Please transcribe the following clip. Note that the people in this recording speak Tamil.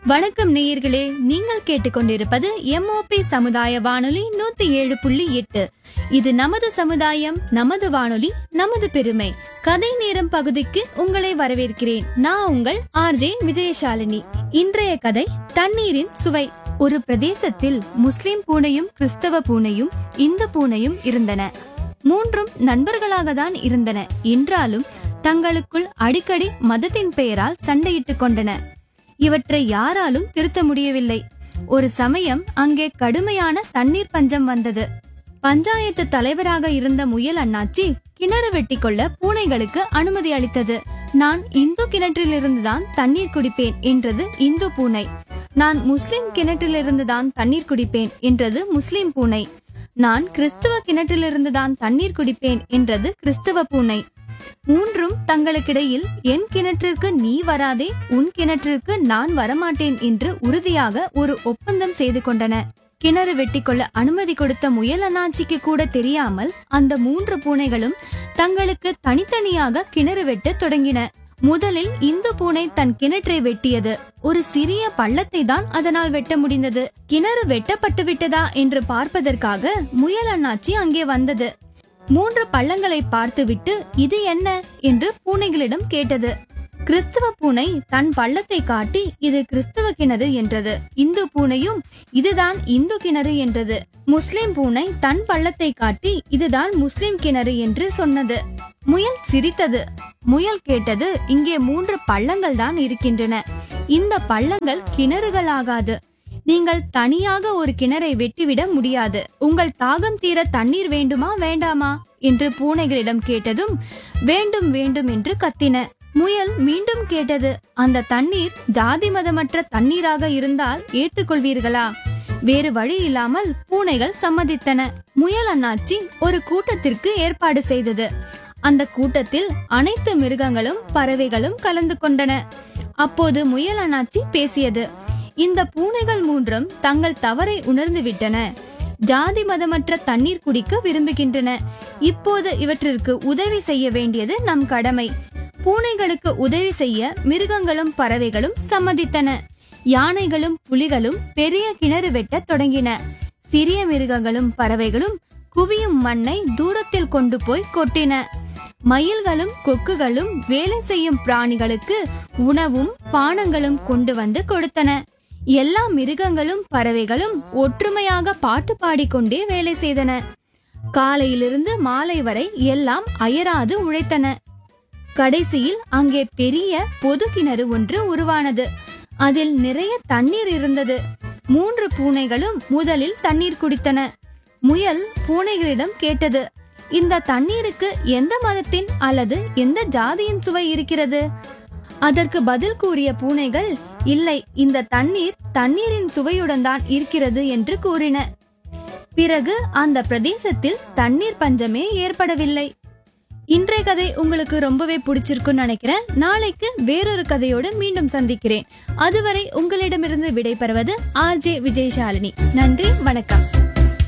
வணக்கம் நேயர்களே நீங்கள் கேட்டுக்கொண்டிருப்பது எம்ஓபி சமுதாய வானொலி நூத்தி ஏழு புள்ளி எட்டு இது நமது சமுதாயம் நமது வானொலி நமது பெருமை கதை நேரம் பகுதிக்கு உங்களை வரவேற்கிறேன் நான் உங்கள் ஆர்ஜே விஜயசாலினி இன்றைய கதை தண்ணீரின் சுவை ஒரு பிரதேசத்தில் முஸ்லிம் பூனையும் கிறிஸ்தவ பூனையும் இந்து பூனையும் இருந்தன மூன்றும் நண்பர்களாக தான் இருந்தன என்றாலும் தங்களுக்குள் அடிக்கடி மதத்தின் பெயரால் சண்டையிட்டுக் கொண்டன இவற்றை யாராலும் திருத்த முடியவில்லை ஒரு சமயம் அங்கே கடுமையான தண்ணீர் பஞ்சம் வந்தது பஞ்சாயத்து தலைவராக இருந்த முயல் அண்ணாச்சி கிணறு வெட்டி கொள்ள பூனைகளுக்கு அனுமதி அளித்தது நான் இந்து கிணற்றிலிருந்துதான் தண்ணீர் குடிப்பேன் என்றது இந்து பூனை நான் முஸ்லிம் கிணற்றிலிருந்துதான் தண்ணீர் குடிப்பேன் என்றது முஸ்லிம் பூனை நான் கிறிஸ்துவ கிணற்றிலிருந்துதான் தண்ணீர் குடிப்பேன் என்றது கிறிஸ்துவ பூனை மூன்றும் தங்களுக்கிடையில் என் கிணற்றிற்கு நீ வராதே உன் கிணற்றிற்கு நான் வரமாட்டேன் என்று உறுதியாக ஒரு ஒப்பந்தம் செய்து கொண்டன கிணறு வெட்டிக்கொள்ள அனுமதி கொடுத்த முயல் அண்ணாச்சிக்கு கூட தெரியாமல் அந்த மூன்று பூனைகளும் தங்களுக்கு தனித்தனியாக கிணறு வெட்ட தொடங்கின முதலில் இந்து பூனை தன் கிணற்றை வெட்டியது ஒரு சிறிய பள்ளத்தை தான் அதனால் வெட்ட முடிந்தது கிணறு வெட்டப்பட்டு விட்டதா என்று பார்ப்பதற்காக முயல் அண்ணாச்சி அங்கே வந்தது மூன்று பள்ளங்களை பார்த்துவிட்டு இது என்ன என்று பூனைகளிடம் கேட்டது கிறிஸ்துவ பூனை தன் பள்ளத்தை காட்டி இது கிறிஸ்துவ கிணறு என்றது இந்து பூனையும் இதுதான் இந்து கிணறு என்றது முஸ்லிம் பூனை தன் பள்ளத்தை காட்டி இதுதான் முஸ்லிம் கிணறு என்று சொன்னது முயல் சிரித்தது முயல் கேட்டது இங்கே மூன்று பள்ளங்கள் தான் இருக்கின்றன இந்த பள்ளங்கள் கிணறுகளாகாது நீங்கள் தனியாக ஒரு கிணறை வெட்டிவிட முடியாது உங்கள் தாகம் தீர தண்ணீர் வேண்டுமா வேண்டாமா என்று பூனைகளிடம் கேட்டதும் வேண்டும் வேண்டும் என்று கத்தின முயல் மீண்டும் கேட்டது அந்த தண்ணீர் ஜாதி மதமற்ற தண்ணீராக இருந்தால் ஏற்றுக்கொள்வீர்களா வேறு வழி இல்லாமல் பூனைகள் சம்மதித்தன முயல் அண்ணாச்சி ஒரு கூட்டத்திற்கு ஏற்பாடு செய்தது அந்த கூட்டத்தில் அனைத்து மிருகங்களும் பறவைகளும் கலந்து கொண்டன அப்போது முயல் அண்ணாச்சி பேசியது இந்த பூனைகள் மூன்றும் தங்கள் தவறை உணர்ந்து விட்டன ஜாதி மதமற்ற தண்ணீர் குடிக்க விரும்புகின்றன இப்போது இவற்றிற்கு உதவி செய்ய வேண்டியது நம் கடமை பூனைகளுக்கு உதவி செய்ய மிருகங்களும் பறவைகளும் சம்மதித்தன யானைகளும் புலிகளும் பெரிய கிணறு வெட்ட தொடங்கின சிறிய மிருகங்களும் பறவைகளும் குவியும் மண்ணை தூரத்தில் கொண்டு போய் கொட்டின மயில்களும் கொக்குகளும் வேலை செய்யும் பிராணிகளுக்கு உணவும் பானங்களும் கொண்டு வந்து கொடுத்தன எல்லா மிருகங்களும் பறவைகளும் ஒற்றுமையாக பாட்டு பாடிக்கொண்டே வேலை செய்தன காலையிலிருந்து மாலை வரை எல்லாம் அயராது உழைத்தன கடைசியில் அங்கே பெரிய பொது கிணறு ஒன்று உருவானது அதில் நிறைய தண்ணீர் இருந்தது மூன்று பூனைகளும் முதலில் தண்ணீர் குடித்தன முயல் பூனைகளிடம் கேட்டது இந்த தண்ணீருக்கு எந்த மதத்தின் அல்லது எந்த ஜாதியின் சுவை இருக்கிறது அதற்கு பதில் கூறிய பூனைகள் இல்லை இந்த தண்ணீர் தண்ணீரின் சுவையுடன் தான் இருக்கிறது என்று கூறின பிறகு அந்த பிரதேசத்தில் தண்ணீர் பஞ்சமே ஏற்படவில்லை இன்றைய கதை உங்களுக்கு ரொம்பவே பிடிச்சிருக்குன்னு நினைக்கிறேன் நாளைக்கு வேறொரு கதையோடு மீண்டும் சந்திக்கிறேன் அதுவரை உங்களிடமிருந்து விடைபெறுவது ஆர்ஜே விஜயசாலினி நன்றி வணக்கம்